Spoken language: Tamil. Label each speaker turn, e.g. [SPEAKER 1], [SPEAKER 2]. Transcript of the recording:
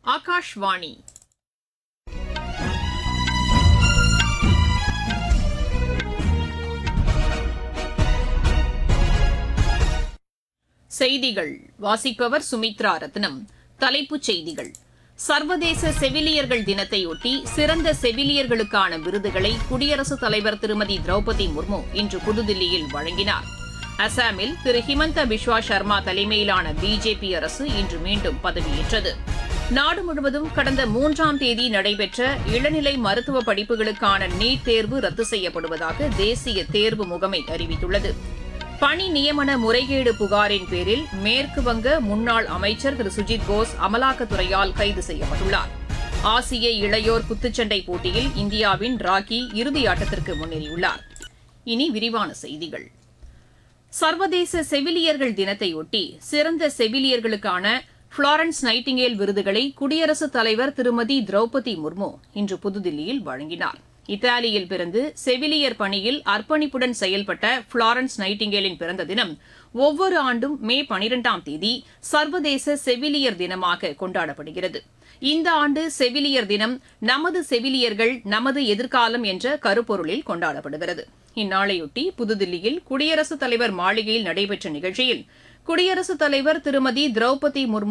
[SPEAKER 1] ஆகாஷ்வாணி செய்திகள் வாசிப்பவர் சுமித்ரா ரத்னம் தலைப்புச் செய்திகள் சர்வதேச செவிலியர்கள் தினத்தையொட்டி சிறந்த செவிலியர்களுக்கான விருதுகளை குடியரசுத் தலைவர் திருமதி திரௌபதி முர்மு இன்று புதுதில்லியில் வழங்கினார் அசாமில் திரு ஹிமந்த பிஸ்வா சர்மா தலைமையிலான பிஜேபி அரசு இன்று மீண்டும் பதவியேற்றது நாடு முழுவதும் கடந்த மூன்றாம் தேதி நடைபெற்ற இளநிலை மருத்துவ படிப்புகளுக்கான நீட் தேர்வு ரத்து செய்யப்படுவதாக தேசிய தேர்வு முகமை அறிவித்துள்ளது பணி நியமன முறைகேடு புகாரின் பேரில் மேற்கு வங்க முன்னாள் அமைச்சர் திரு சுஜித் போஸ் அமலாக்கத்துறையால் கைது செய்யப்பட்டுள்ளார் ஆசிய இளையோர் குத்துச்சண்டை போட்டியில் இந்தியாவின் ராக்கி இறுதியாட்டத்திற்கு முன்னேறியுள்ளார் இனி விரிவான செய்திகள் சர்வதேச செவிலியர்கள் தினத்தையொட்டி சிறந்த செவிலியர்களுக்கான புளாரன்ஸ் நைட்டிங்கேல் விருதுகளை குடியரசுத் தலைவர் திருமதி திரௌபதி முர்மு இன்று புதுதில்லியில் வழங்கினார் இத்தாலியில் பிறந்து செவிலியர் பணியில் அர்ப்பணிப்புடன் செயல்பட்ட புளாரன்ஸ் நைட்டிங்கேலின் பிறந்த தினம் ஒவ்வொரு ஆண்டும் மே பனிரெண்டாம் தேதி சர்வதேச செவிலியர் தினமாக கொண்டாடப்படுகிறது இந்த ஆண்டு செவிலியர் தினம் நமது செவிலியர்கள் நமது எதிர்காலம் என்ற கருப்பொருளில் கொண்டாடப்படுகிறது இந்நாளையொட்டி புதுதில்லியில் குடியரசுத் தலைவர் மாளிகையில் நடைபெற்ற நிகழ்ச்சியில் குடியரசுத் தலைவர் திருமதி திரௌபதி முர்மு